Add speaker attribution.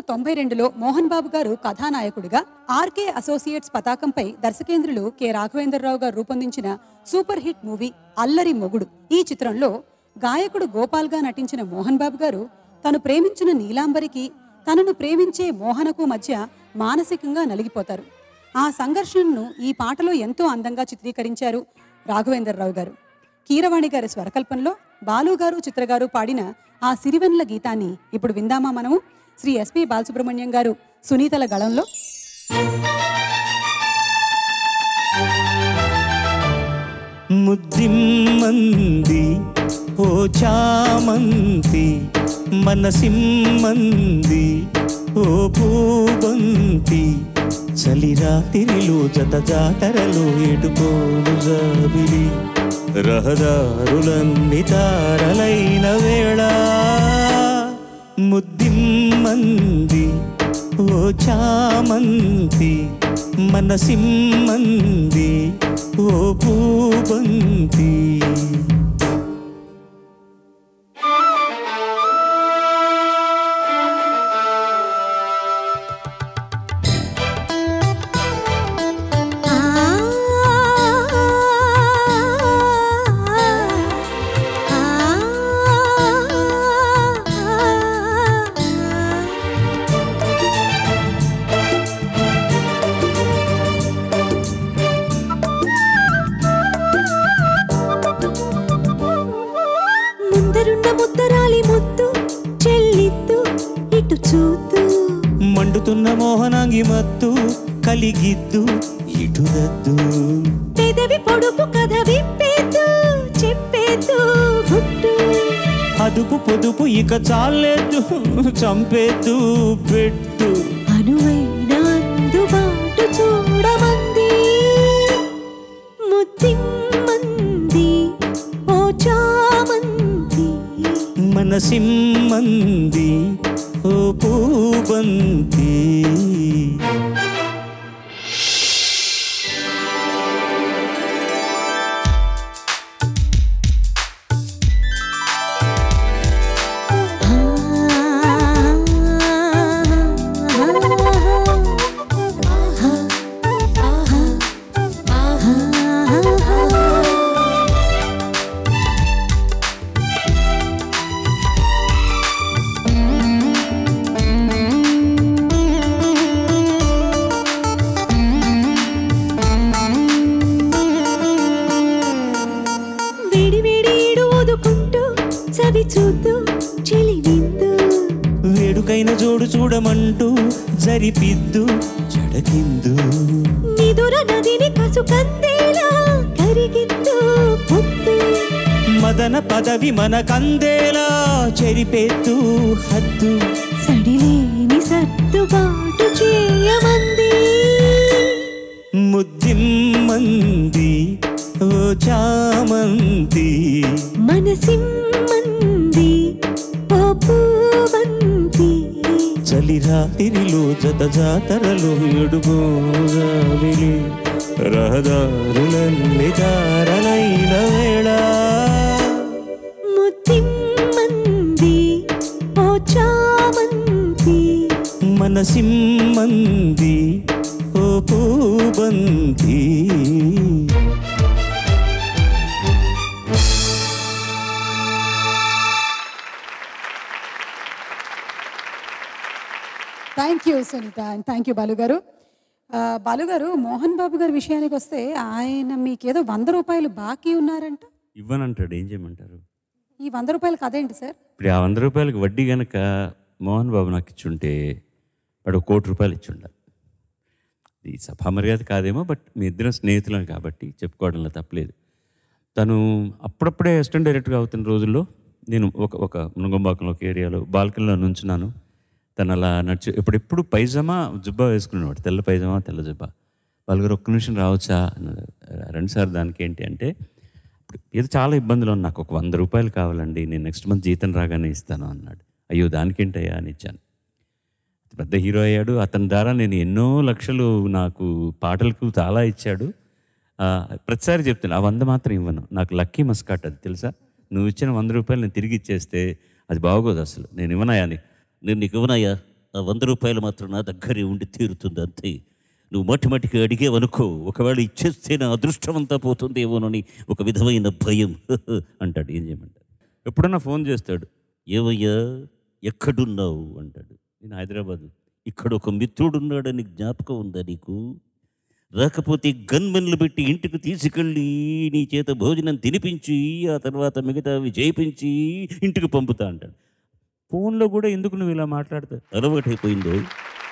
Speaker 1: తొంభై రెండులో మోహన్ బాబు గారు కథానాయకుడిగా ఆర్కే అసోసియేట్స్ పతాకంపై దర్శకేంద్రులు కె రాఘవేంద్రరావు గారు రూపొందించిన సూపర్ హిట్ మూవీ అల్లరి మొగుడు ఈ చిత్రంలో గాయకుడు గోపాల్గా నటించిన మోహన్ బాబు గారు తను ప్రేమించిన నీలాంబరికి తనను ప్రేమించే మోహనకు మధ్య మానసికంగా నలిగిపోతారు ఆ సంఘర్షణను ఈ పాటలో ఎంతో అందంగా చిత్రీకరించారు రాఘవేంద్రరావు గారు కీరవాణి గారి స్వరకల్పనలో బాలు గారు చిత్రగారు పాడిన ఆ సిరివెన్ల గీతాన్ని ఇప్పుడు విందామా మనము శ్రీ ఎస్పి బాలసుబ్రహ్మణ్యం గారు సునీతల గళంలో
Speaker 2: ముద్దిమ్మంది ఓ చామంతి మనసిమ్మంది ఓ పూబంతి చలిరాతిరిలో జత జాతరలో ఎటుకోను జాబిలి రహదారులన్నీ తారలైన వేళ ముద్దిమ్మంది ఓ చామంతి మనసిమ్మంది ఓ పూబంతి
Speaker 3: ముందరున్న ముద్దరాలి ముద్దు చెల్లిద్దు ఇటు చూద్దు
Speaker 2: మండుతున్న మోహనాంగి మత్తు కలిగిద్దు ఇటుదద్దు
Speaker 3: పెదవి పొడుపు కథ విప్పేద్దు చెప్పేద్దు గుట్టు
Speaker 2: అదుపు పొదుపు ఇక చాలేదు చంపేద్దు పెట్టు
Speaker 3: అనువైన అందుబాటు చూడమంది ముద్దిమ్మంది ఓ చామంది
Speaker 2: మనసిమ్మంది ఓ పూబంతి
Speaker 3: వేడి వేడి ఈడు ఊదుకుంటూ చవి చూద్దు చెలి విందు
Speaker 2: వేడుకైన జోడు చూడమంటూ జరిపిద్దు జడకిందు
Speaker 3: నిదుర నదిని కసు కందేలా కరిగిద్దు పొద్దు
Speaker 2: మదన పదవి మన కందేలా చెరిపెత్తు హద్దు
Speaker 3: సడిలేని సర్దుబాటు చేయమంది
Speaker 2: ముద్దిమ్మంది ఓ చామంతి
Speaker 3: మనసిమ్మంది ఓ పూవంతి
Speaker 2: చలి రాత్రిలో జత జాతరలో ఎడుగోగావిలి రహదారులన్నీ దారలైన వేళ
Speaker 3: ముద్దిమ్మంది ఓ చామంతి
Speaker 2: మనసిమ్మంది ఓ పూబంతి
Speaker 1: thank you Sunitha and thank you Balu garu ఆ, బాలు గారు మోహన్ బాబు గారి విషయానికి వస్తే ఆయన మీకేదో వంద రూపాయలు బాకీ ఉన్నారంట
Speaker 4: ఇవ్వనంటాడు ఏం చేయమంటారు
Speaker 1: ఈ వంద రూపాయలకి అదేంటి సార్
Speaker 4: ఇప్పుడు ఆ వంద రూపాయలకి వడ్డీ గనక మోహన్ బాబు నాకు ఇచ్చుంటే వాడు ఒక కోటి రూపాయలు ఇచ్చుండాలి ఈ సభా మర్యాద కాదేమో బట్ మీ ఇద్దరం స్నేహితులం కాబట్టి చెప్పుకోవడంలో తప్పలేదు తను అప్పుడప్పుడే అసిస్టెంట్ డైరెక్టర్గా అవుతున్న రోజుల్లో నేను ఒక ఒక మునగంబాకంలో ఒక ఏరియాలో బాల్కనీలో నుంచున్నాను తను అలా నడిచి ఎప్పుడెప్పుడు పైజామా జుబ్బా వేసుకునేవాడు తెల్ల పైజామా తెల్ల జుబ్బా వాళ్ళగారు ఒక్క నిమిషం రావచ్చా అన్నారు రెండు సార్ దానికి ఏంటి అంటే ఇప్పుడు ఏదో చాలా ఇబ్బందులు ఉన్నాయి నాకు ఒక వంద రూపాయలు కావాలండి నేను నెక్స్ట్ మంత్ జీతం రాగానే ఇస్తాను అన్నాడు అయ్యో దానికేంటయ్యా అని ఇచ్చాను పెద్ద హీరో అయ్యాడు అతని ద్వారా నేను ఎన్నో లక్షలు నాకు పాటలకు చాలా ఇచ్చాడు ఆ, ప్రతిసారి చెప్తాను ఆ వంద మాత్రం ఇవ్వను నాకు లక్కీ మస్కాట్ అది తెలుసా నువ్వు ఇచ్చిన వంద రూపాయలు నేను తిరిగి ఇచ్చేస్తే అది బాగోదు అసలు నేను ఇవ్వనయా అని నేను నీకు ఇవ్వనయ్యా
Speaker 5: ఆ వంద రూపాయలు మాత్రం నా దగ్గరే ఉండి తీరుతుంది అంతే నువ్వు మట్టి మట్టికి అడిగేవనుకో ఒకవేళ ఇచ్చేస్తే నా అదృష్టం అంతా పోతుందేమోనని ఒక విధమైన భయం అంటాడు ఏం చేయమంటాడు
Speaker 4: ఎప్పుడన్నా ఫోన్ చేస్తాడు
Speaker 5: ఏవయ్యా ఎక్కడున్నావు అంటాడు
Speaker 4: నేను హైదరాబాద్
Speaker 5: ఇక్కడ ఒక మిత్రుడున్నాడని జ్ఞాపకం ఉందా నీకు రాకపోతే గన్మెన్లు పెట్టి ఇంటికి తీసుకెళ్ళి నీ చేత భోజనం తినిపించి ఆ తర్వాత మిగతావి చేయించి ఇంటికి పంపుతా అంటాడు
Speaker 4: ఫోన్లో కూడా ఎందుకు నువ్వు ఇలా మాట్లాడతావు
Speaker 5: అలవాటైపోయిందో